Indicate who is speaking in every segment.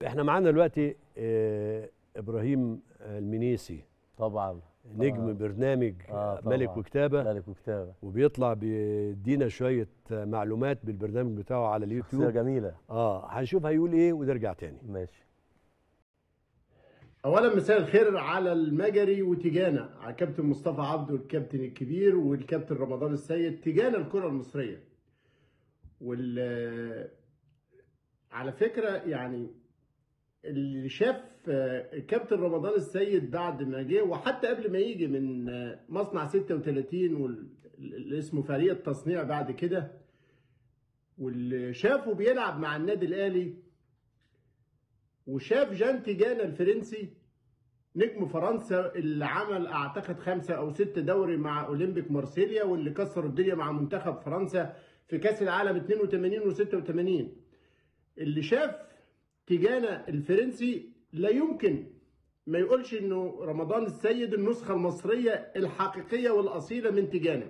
Speaker 1: احنا معانا دلوقتي آه، ابراهيم المنيسي
Speaker 2: طبعا
Speaker 1: نجم
Speaker 2: آه.
Speaker 1: برنامج
Speaker 2: آه، طبعاً.
Speaker 1: ملك وكتابه
Speaker 2: ملك وكتابه
Speaker 1: وبيطلع بيدينا شويه معلومات بالبرنامج بتاعه على
Speaker 2: شخصيه
Speaker 1: اليوتيوب
Speaker 2: جميله
Speaker 1: اه هنشوف هيقول ايه ونرجع تاني
Speaker 2: ماشي
Speaker 3: اولا مساء الخير على المجري وتيجانا على كابتن مصطفى عبده الكابتن الكبير والكابتن رمضان السيد تيجانا الكره المصريه وال على فكره يعني اللي شاف آه، الكابتن رمضان السيد بعد ما جه وحتى قبل ما يجي من آه، مصنع 36 واللي اسمه فريق التصنيع بعد كده واللي شافه بيلعب مع النادي الاهلي وشاف جان تيجانا الفرنسي نجم فرنسا اللي عمل اعتقد خمسة او ست دوري مع اولمبيك مارسيليا واللي كسر الدنيا مع منتخب فرنسا في كاس العالم 82 و 86 اللي شاف تيجانا الفرنسي لا يمكن ما يقولش انه رمضان السيد النسخة المصرية الحقيقية والاصيلة من تيجانا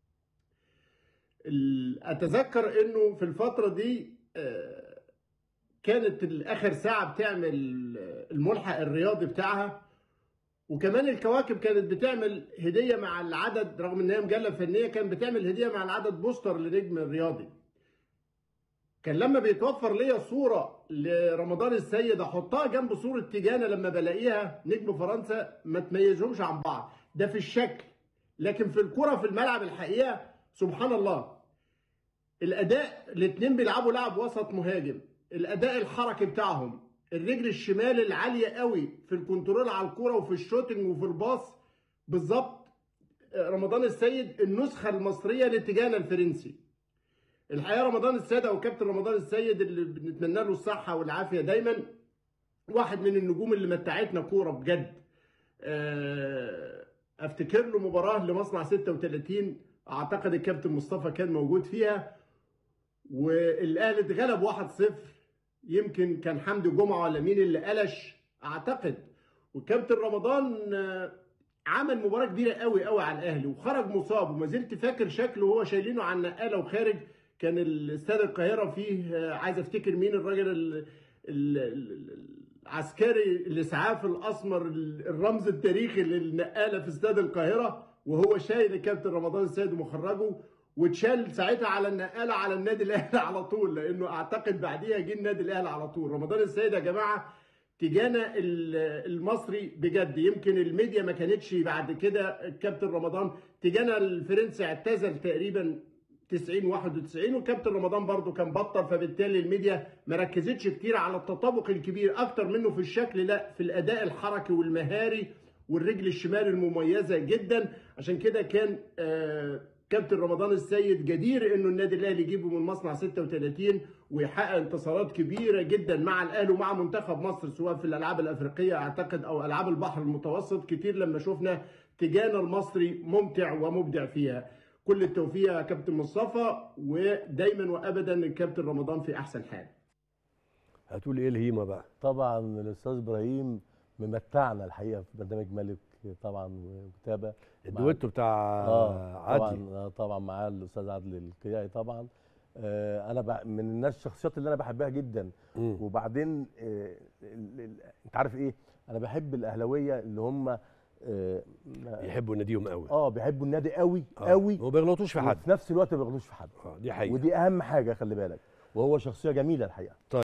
Speaker 3: ال- اتذكر انه في الفترة دي آه، كانت الاخر ساعة بتعمل الملحق الرياضي بتاعها وكمان الكواكب كانت بتعمل هدية مع العدد رغم ان هي مجلة فنية كانت بتعمل هدية مع العدد بوستر لنجم الرياضي كان لما بيتوفر ليا صورة لرمضان السيد احطها جنب صورة تيجانا لما بلاقيها نجم فرنسا ما تميزهمش عن بعض ده في الشكل لكن في الكرة في الملعب الحقيقة سبحان الله الاداء الاتنين بيلعبوا لعب وسط مهاجم الاداء الحركي بتاعهم الرجل الشمال العاليه قوي في الكنترول على الكوره وفي الشوتنج وفي الباص بالظبط رمضان السيد النسخه المصريه لتيجانا الفرنسي الحقيقه رمضان السيد او كابتن رمضان السيد اللي بنتمنى له الصحه والعافيه دايما واحد من النجوم اللي متعتنا كوره بجد آه، افتكر له مباراه لمصنع 36 اعتقد الكابتن مصطفى كان موجود فيها والاهلي اتغلب 1-0 يمكن كان حمدي جمعه ولا مين اللي قلش اعتقد وكابتن رمضان آه، عمل مباراه كبيره قوي قوي على الاهلي وخرج مصاب وما زلت فاكر شكله وهو شايلينه على النقاله وخارج كان الاستاد القاهره فيه آه، عايز افتكر مين الراجل ال- ال- ال- العسكري الاسعاف الاسمر ال- الرمز التاريخي للنقاله في استاد القاهره وهو شايل الكابتن رمضان السيد ومخرجه واتشال ساعتها على النقاله على النادي الاهلي على طول لانه اعتقد بعديها جه النادي الاهلي على طول رمضان السيد يا جماعه تجانا ال- المصري بجد يمكن الميديا ما كانتش بعد كده الكابتن رمضان تجانا الفرنسي اعتزل تقريبا 90 91 والكابتن رمضان برضو كان بطل فبالتالي الميديا ما ركزتش كتير على التطابق الكبير اكتر منه في الشكل لا في الاداء الحركي والمهاري والرجل الشمال المميزه جدا عشان كده كان آه كابتن رمضان السيد جدير انه النادي الاهلي يجيبه من مصنع 36 ويحقق انتصارات كبيره جدا مع الاهلي ومع منتخب مصر سواء في الالعاب الافريقيه اعتقد او العاب البحر المتوسط كتير لما شفنا تجانا المصري ممتع ومبدع فيها كل التوفيق يا كابتن مصطفى ودايما وابدا الكابتن رمضان في احسن حال
Speaker 1: هتقول ايه الهيمه بقى
Speaker 2: طبعا الاستاذ ابراهيم ممتعنا الحقيقه في برنامج ملك طبعا وكتابه مع-
Speaker 1: الدويتو بتاع
Speaker 2: اه
Speaker 1: عدلي
Speaker 2: طبعا آه، طبعا معاه الاستاذ عادل القيعي طبعا آه انا بع- من الناس الشخصيات اللي انا بحبها جدا
Speaker 1: مم.
Speaker 2: وبعدين آه ال- ال- انت عارف ايه انا بحب الاهلاويه اللي هم اه ما-
Speaker 1: يحبوا ناديهم قوي
Speaker 2: اه بيحبوا النادي قوي
Speaker 1: آه.
Speaker 2: قوي
Speaker 1: وما بيغلطوش في حد
Speaker 2: وفي نفس الوقت ما بيغلوش في حد
Speaker 1: آه، دي حقيقه
Speaker 2: ودي اهم حاجه خلي بالك وهو شخصيه جميله الحقيقه